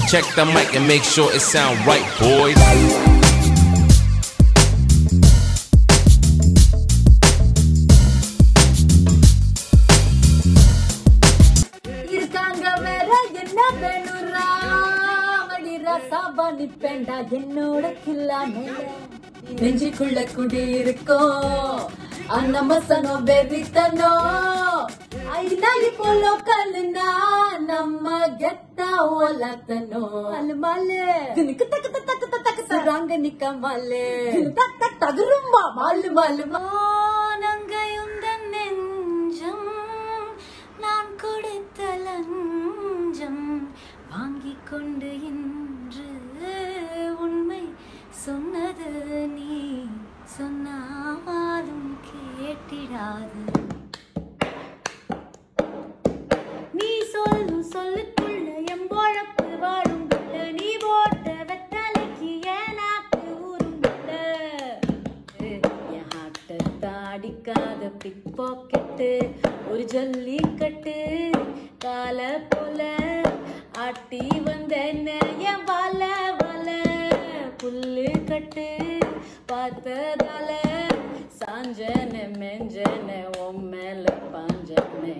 Check the mic and make sure it sound right, boys. இருக்காங்க வேற என்ன வேணும்ரா மடிரா சாபானி பேண்டா என்னோட கில்லா நெஞ்சுக்குள்ள குடி இருக்கோம் அந்த மசனோ வெறித்தனோ ஐநாளி போலோ கல்லுனா நம்ம கெத்தா ஓலத்தனோ அலு மாலே தினுக்கு தக்கு தக்கு தக்கு தக்கு சுராங்க நிக்க மாலே தக் தக் தகுரும்பா மாலு மாலு நங்கையுந்தன் நெஞ்சம் நான் கொடுத்த லஞ்சம் வாங்கிக் கொண்டு இன்று உண்மை சொன்னது நீ சொன்னாலும் கேட்டிடாது நீ சொல்லும் சொல்லுக்குள்ள எம்போழப்பு வாழும் புள்ள நீ போட்ட வெத்தலைக்கு ஏனாக்கு ஊரும் புள்ள என் ஹார்ட்டை தாடிக்காத பிக் பாக்கெட்டு ஒரு ஜல்லிக்கட்டு கால போல ஆட்டி வந்த என் வல வல புல்லு கட்டு பார்த்ததால சாஞ்சன மெஞ்சன உன் மேல பாஞ்சன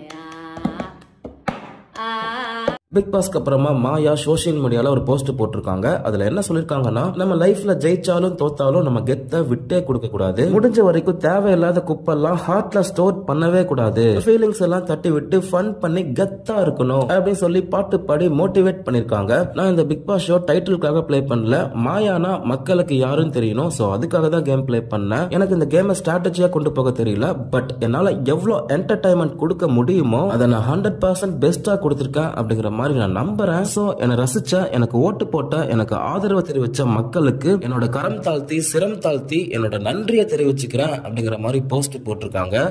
ஆ ஆ பிக் பாஸ்க்கு அப்புறமா மாயா சோஷியல் மீடியால ஒரு போஸ்ட் போட்டிருக்காங்க அதுல என்ன சொல்லிருக்காங்கன்னா நம்ம லைஃப்ல ஜெயிச்சாலும் தோத்தாலும் நம்ம கெத்த விட்டே கொடுக்க கூடாது முடிஞ்ச வரைக்கும் தேவையில்லாத குப்பெல்லாம் ஹார்ட்ல ஸ்டோர் பண்ணவே கூடாது ஃபீலிங்ஸ் எல்லாம் தட்டி விட்டு ஃபன் பண்ணி கெத்தா இருக்கணும் அப்படின்னு சொல்லி பாட்டு பாடி மோட்டிவேட் பண்ணிருக்காங்க நான் இந்த பிக் பாஸ் ஷோ டைட்டிலுக்காக ப்ளே பண்ணல மாயானா மக்களுக்கு யாருன்னு தெரியணும் சோ அதுக்காக தான் கேம் ப்ளே பண்ணேன் எனக்கு இந்த கேமை ஸ்ட்ராட்டஜியா கொண்டு போக தெரியல பட் என்னால எவ்வளவு என்டர்டைன்மெண்ட் கொடுக்க முடியுமோ அதை நான் ஹண்ட்ரட் பர்சன்ட் பெஸ்டா கொடுத்துருக்கேன் அப்படிங்கிற மாதிரி நான் நம்புறேன் சோ என்னை ரசிச்ச எனக்கு ஓட்டு போட்ட எனக்கு ஆதரவு தெரிவிச்ச மக்களுக்கு என்னோட கரம் தாழ்த்தி சிரம் தாழ்த்தி என்னோட நன்றியை தெரிவிச்சுக்கிறேன் அப்படிங்கிற மாதிரி போஸ்ட் போட்டிருக்காங்க